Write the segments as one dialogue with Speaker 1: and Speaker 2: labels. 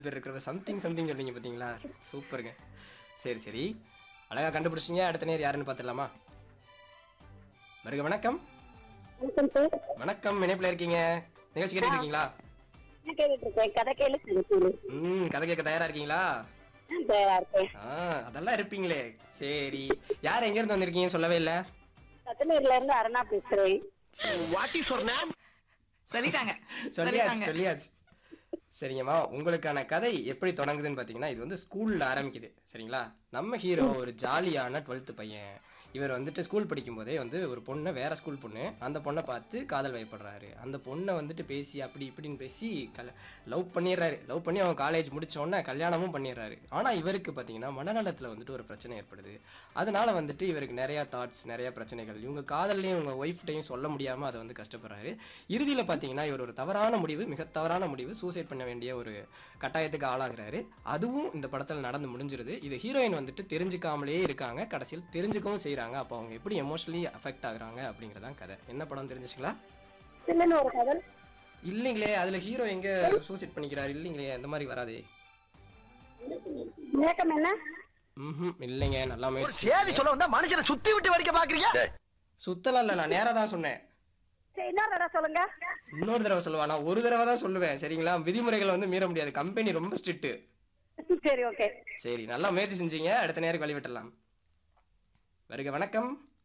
Speaker 1: பேர் இருக்கிற something something சொன்னீங்க பார்த்தீங்களா சூப்பருங்க சரி சரி அழகா கண்டுபிடிச்சிங்க அடுத்த நேர் யாருன்னு பார்த்துடலாமா வருக வணக்கம்
Speaker 2: வணக்கம் சார்
Speaker 1: வணக்கம் இணைப்பில் இருக்கீங்க நிகழ்ச்சி கேட்டுட்டு இருக்கீங்களா
Speaker 2: நான் கேட்டுட்டு இருக்கேன் கதை கேளு சொல்லு
Speaker 1: ம் கதை கேட்க தயாரா இருக்கீங்களா
Speaker 2: தயாரா இருக்கேன்
Speaker 1: ஆ அதெல்லாம் இருப்பீங்களே சரி யார் எங்கேருந்து வந்திருக்கீங்க சொல்லவே இல்லை
Speaker 2: சத்தனூர்ல இருந்து அருணா பேசுறேன்
Speaker 3: வாட் இஸ் யுவர் நேம்
Speaker 4: சொல்லிட்டாங்க
Speaker 1: சொல்லியாச்சு சொல்லியாச்சு சரிங்கம்மா உங்களுக்கான கதை எப்படி தொடங்குதுன்னு பார்த்தீங்கன்னா இது வந்து ஸ்கூலில் ஆரம்பிக்குது சரிங்களா நம்ம ஹீரோ ஒரு ஜாலியான டுவெல்த்து பையன் இவர் வந்துட்டு ஸ்கூல் படிக்கும்போதே வந்து ஒரு பொண்ணை வேற ஸ்கூல் பொண்ணு அந்த பொண்ணை பார்த்து காதல் வயப்படுறாரு அந்த பொண்ணை வந்துட்டு பேசி அப்படி இப்படின்னு பேசி கல லவ் பண்ணிடுறாரு லவ் பண்ணி அவன் காலேஜ் முடிச்ச உடனே கல்யாணமும் பண்ணிடுறாரு ஆனால் இவருக்கு பார்த்தீங்கன்னா மனநலத்தில் வந்துட்டு ஒரு பிரச்சனை ஏற்படுது அதனால வந்துட்டு இவருக்கு நிறையா தாட்ஸ் நிறைய பிரச்சனைகள் இவங்க காதல்லையும் இவங்க ஒய்ஃப்டையும் சொல்ல முடியாமல் அதை வந்து கஷ்டப்படுறாரு இறுதியில் பார்த்தீங்கன்னா இவர் ஒரு தவறான முடிவு மிக தவறான முடிவு சூசைட் பண்ண வேண்டிய ஒரு கட்டாயத்துக்கு ஆளாகிறாரு அதுவும் இந்த படத்தில் நடந்து முடிஞ்சிருது இது ஹீரோயின் வந்துட்டு தெரிஞ்சுக்காமலே இருக்காங்க கடைசியில் தெரிஞ்சுக்கவும் செய்கிறாங்க அப்போ அவங்க எப்படி எமோஷனலி அஃபெக்ட் ஆகுறாங்க அப்படிங்கிறதான் கதை என்ன படம் தெரிஞ்சுச்சுங்களா
Speaker 2: சில்லுன்னு ஒரு கதை
Speaker 1: இல்லைங்களே அதில் ஹீரோ எங்கே சூசைட் பண்ணிக்கிறாரு இல்லைங்களே அந்த மாதிரி வராதே
Speaker 2: விளக்கம் என்ன
Speaker 1: ம் இல்லைங்க நல்லா
Speaker 3: ஒரு
Speaker 1: முயற்சி
Speaker 3: சேதி சொல்ல வந்தா மனுஷனை சுத்தி விட்டு வடிக்க பாக்குறீங்க
Speaker 1: சுத்தலாம் இல்லை நான் நேராக தான் சொன்னேன்
Speaker 2: சரி இன்னொரு தடவை சொல்லுங்க
Speaker 1: இன்னொரு தடவை சொல்லுவா நான் ஒரு தடவை தான் சொல்லுவேன் சரிங்களா விதிமுறைகளை வந்து மீற முடியாது கம்பெனி ரொம்ப ஸ்ட்ரிக்ட்டு
Speaker 2: சரி ஓகே
Speaker 1: சரி நல்லா முயற்சி செஞ்சீங்க அடுத்த நேரம் வழிவிட்டலாம் வருக வணக்கம்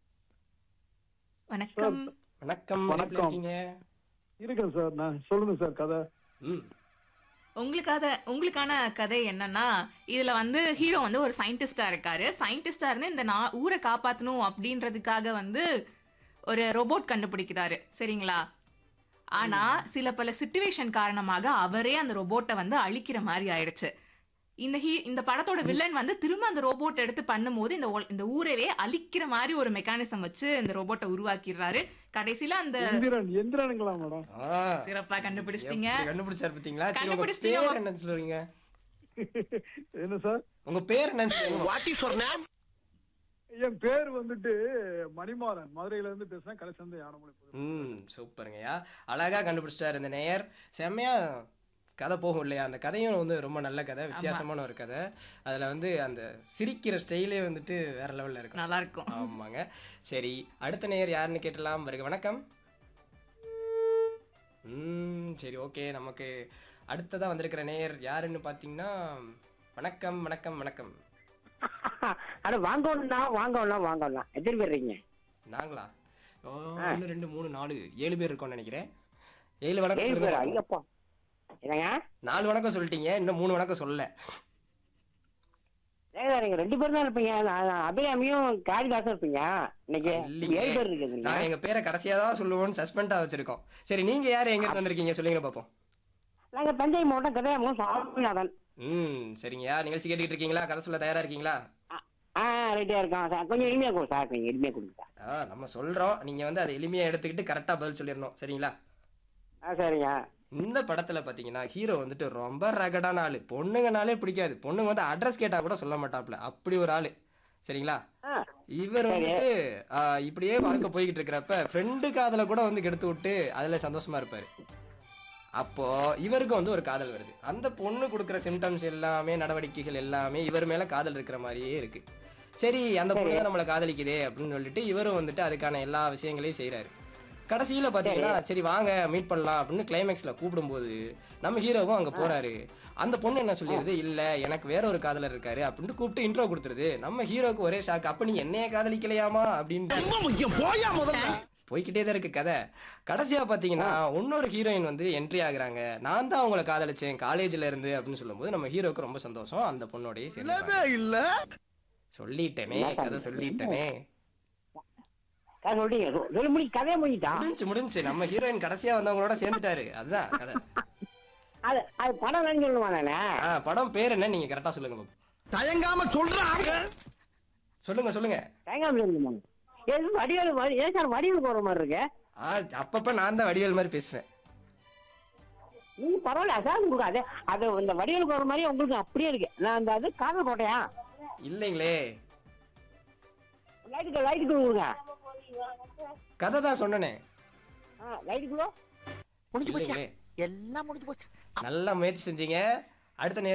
Speaker 4: வணக்கம்
Speaker 1: வணக்கம்
Speaker 5: வணக்கம்.
Speaker 1: எப்படி இருக்கீங்க
Speaker 5: இருக்கேன் சார் நான் சொல்லுங்க சார் கதை
Speaker 1: ம்
Speaker 4: உங்களுக்காக உங்களுக்கான கதை என்னன்னா இதுல வந்து ஹீரோ வந்து ஒரு சயின்டிஸ்டா இருக்காரு சயின்டிஸ்டா இருந்து இந்த நா ஊரை காப்பாத்தணும் அப்படின்றதுக்காக வந்து ஒரு ரோபோட் கண்டுபிடிக்கிறாரு சரிங்களா ஆனா சில பல சிச்சுவேஷன் காரணமாக அவரே அந்த ரோபோட்டை வந்து அழிக்கிற மாதிரி ஆயிடுச்சு இந்த ஹீ இந்த படத்தோட வில்லன் வந்து திரும்ப அந்த ரோபோட் எடுத்து பண்ணும்போது இந்த ஒல்- இந்த ஊரவே அழிக்கிற மாதிரி ஒரு மெக்கானிசம் வச்சு இந்த ரோபோட்டை உருவாக்கிடுறாரு கடைசியில அந்த
Speaker 5: எந்திரன் எந்திரனுங்களா மேடம்
Speaker 1: ஆ
Speaker 4: சிறப்பா கண்டுபிடிச்சிட்டீங்க
Speaker 1: எப்படி கண்டுபிடிச்சாரு பார்த்தீங்களா சரி உங்க
Speaker 4: கண்டுபிடிச்சிட்டீங்க.
Speaker 1: பேர் என்னன்னு சொல்லுவீங்க
Speaker 5: என்ன சார்
Speaker 1: உங்க பேர் என்னன்னு சொல்லுங்க
Speaker 3: வாட் இஸ் யுவர் நேம்
Speaker 5: என் பேர் வந்துட்டு மணிமாறன் மதுரையில இருந்து பேசுறேன் கடைசி வந்து யானமலை
Speaker 1: ம் சூப்பருங்கய்யா அழகா கண்டுபிடிச்சிட்டாரு இந்த நேயர் செம்மையா கதை போகும் இல்லையா அந்த கதையும் வந்து ரொம்ப நல்ல கதை வித்தியாசமான ஒரு கதை அதுல வந்து அந்த சிரிக்கிற ஸ்டைலே வந்துட்டு வேற லெவல்ல இருக்கும்
Speaker 4: நல்லா இருக்கும்
Speaker 1: ஆமாங்க சரி அடுத்த நேயர் யாருன்னு கேட்டலாம் வருக வணக்கம் ம் சரி ஓகே நமக்கு அடுத்ததா வந்திருக்கிற நேயர் யாருன்னு பார்த்தீங்கன்னா வணக்கம் வணக்கம் வணக்கம்
Speaker 6: அட வாங்கணும்னா வாங்கலாம் வாங்கலாம் எத்தனை பேர் இருக்கீங்க
Speaker 1: நாங்களா ஓ, ஒன்று ரெண்டு மூணு நாலு ஏழு பேர் இருக்கோம்னு நினைக்கிறேன் ஏழு வணக்கம்
Speaker 6: ஏழு
Speaker 1: சொல்லுங்க
Speaker 6: பேரா
Speaker 1: பாப்போம்.
Speaker 6: ஐயப்பா என்னங்க
Speaker 1: நாலு வணக்கம் சொல்லிட்டீங்க இன்னும் மூணு வணக்கம் சொல்லல
Speaker 6: ஏங்க நீங்க ரெண்டு பேரும் தான் இருப்பீங்க நான் நான் அபிராமியும் காளிதாசும் இருப்பீங்க இன்னைக்கு
Speaker 1: இல்லைங்க.
Speaker 6: ஏழு பேர் இருக்குதுங்க
Speaker 1: நாங்க எங்க பேரை கடைசியா தான் சொல்லுவோம்னு சஸ்பெண்டா வச்சிருக்கோம் சரி நீங்க யார் எங்க இருந்து வந்திருக்கீங்க சொல்லுங்க பாப்போம்
Speaker 6: நாங்க தஞ்சை மாவட்டம் கதையாமூர் சுவாமிநாதன்
Speaker 1: ம் சரிங்கய்யா நிகழ்ச்சி கேட்டுக்கிட்டு இருக்கீங்களா கதை சொல்ல தயாரா இருக்கீங்களா
Speaker 6: ஆ, ஆ ரெடியா இருக்கோம் சார் கொஞ்சம் எளிமையா கொடுங்க சார் கொஞ்சம் எளிமையா கொடுங்க சார்
Speaker 1: ஆ நம்ம சொல்றோம் நீங்க வந்து அதை எளிமையா எடுத்துக்கிட்டு கரெக்டா பதில் சொல்லிடணும் சரிங்களா
Speaker 6: ஆ சரிங்க
Speaker 1: இந்த படத்துல பாத்தீங்கன்னா ஹீரோ வந்துட்டு ரொம்ப ரகடான ஆளு பொண்ணுங்கனாலே பிடிக்காது பொண்ணுங்க வந்து அட்ரஸ் கேட்டா கூட சொல்ல மாட்டாப்ல அப்படி ஒரு ஆளு சரிங்களா
Speaker 6: ஆ
Speaker 1: இவர் வந்துட்டு ஆ, இப்படியே வாழ்க்கை போய்கிட்டு இருக்கிறப்ப ஃப்ரெண்டு காதலை கூட வந்து கெடுத்து விட்டு அதுல சந்தோஷமா இருப்பாரு அப்போ இவருக்கு வந்து ஒரு காதல் வருது அந்த பொண்ணு கொடுக்குற சிம்டம்ஸ் எல்லாமே நடவடிக்கைகள் எல்லாமே இவர் மேல காதல் இருக்கிற மாதிரியே இருக்கு சரி அந்த பொண்ணு தான் நம்மளை காதலிக்குதே அப்படின்னு சொல்லிட்டு இவரும் வந்துட்டு அதுக்கான எல்லா விஷயங்களையும் செய்றாரு கடைசியில பாத்தீங்கன்னா சரி வாங்க மீட் பண்ணலாம் அப்படின்னு கிளைமேக்ஸ்ல கூப்பிடும்போது நம்ம ஹீரோவும் அங்க போறாரு அந்த பொண்ணு என்ன சொல்லிடுது இல்ல எனக்கு வேற ஒரு காதலர் இருக்காரு அப்படின்ட்டு கூப்பிட்டு இன்ட்ரோ கொடுத்துருது நம்ம ஹீரோக்கு ஒரே ஷாக் அப்ப நீ என்னைய காதலிக்கலையாமா அப்படின்னு
Speaker 3: ரொம்ப முக்கியம் போயா முதல்ல
Speaker 1: போய்கிட்டே தான் இருக்கு கதை கடைசியா பாத்தீங்கன்னா இன்னொரு ஹீரோயின் வந்து என்ட்ரி ஆகுறாங்க நான் தான் அவங்கள காதலிச்சேன் காலேஜ்ல இருந்து அப்படின்னு சொல்லும்போது நம்ம ஹீரோக்கு ரொம்ப சந்தோஷம் அந்த பொண்ணோடய சேர்ந்து
Speaker 3: இல்ல
Speaker 1: சொல்லிட்டேனே கதை சொல்லிட்டேனே
Speaker 6: சார் சொல்றீங்க சொ- சொல்லி முடி கதையை முடிஞ்சிட்டான்
Speaker 1: முடிஞ்சு முடிஞ்சு நம்ம ஹீரோயின் கடைசியா வந்தவங்களோட சேர்ந்துட்டாரு அதுதான் கதை
Speaker 6: அது அது படம் தான் சொல்லுவான் நானே
Speaker 1: ஆ படம் பேர் என்ன நீங்க கரெக்டா சொல்லுங்க பாப்போம்.
Speaker 3: தயங்காம சொல்றாங்க
Speaker 1: சொல்லுங்க சொல்லுங்க
Speaker 6: தேங்காய் சொல்லுவாங்க ஏது வடிவேலு வடி- ஏன் சார் வடிவேல் போற மாதிரி இருக்கு
Speaker 1: ஆ அப்பப்ப நான் தான் வடிவேல் மாதிரி பேசுவேன்
Speaker 6: நீங்க பரவாயில்ல அதான் உங்களுக்கு அது அது இந்த வடிவேல் போற மாதிரி உங்களுக்கு அப்படியே இருக்கு நான் அந்த அது காதல் கோட்டையா
Speaker 1: இல்லைங்களே
Speaker 6: லைட்டுக்கு லைட்டுக்கு கொடுங்க
Speaker 1: கதை தான் சொன்னனே
Speaker 6: ஆ லைட்டுக்குள்ளோ
Speaker 3: முடிஞ்சு போச்சு
Speaker 1: இல்லைங்களே
Speaker 3: எல்லாம் முடிஞ்சு போச்சு
Speaker 1: நல்லா முயற்சி செஞ்சீங்க அடுத்த நேர்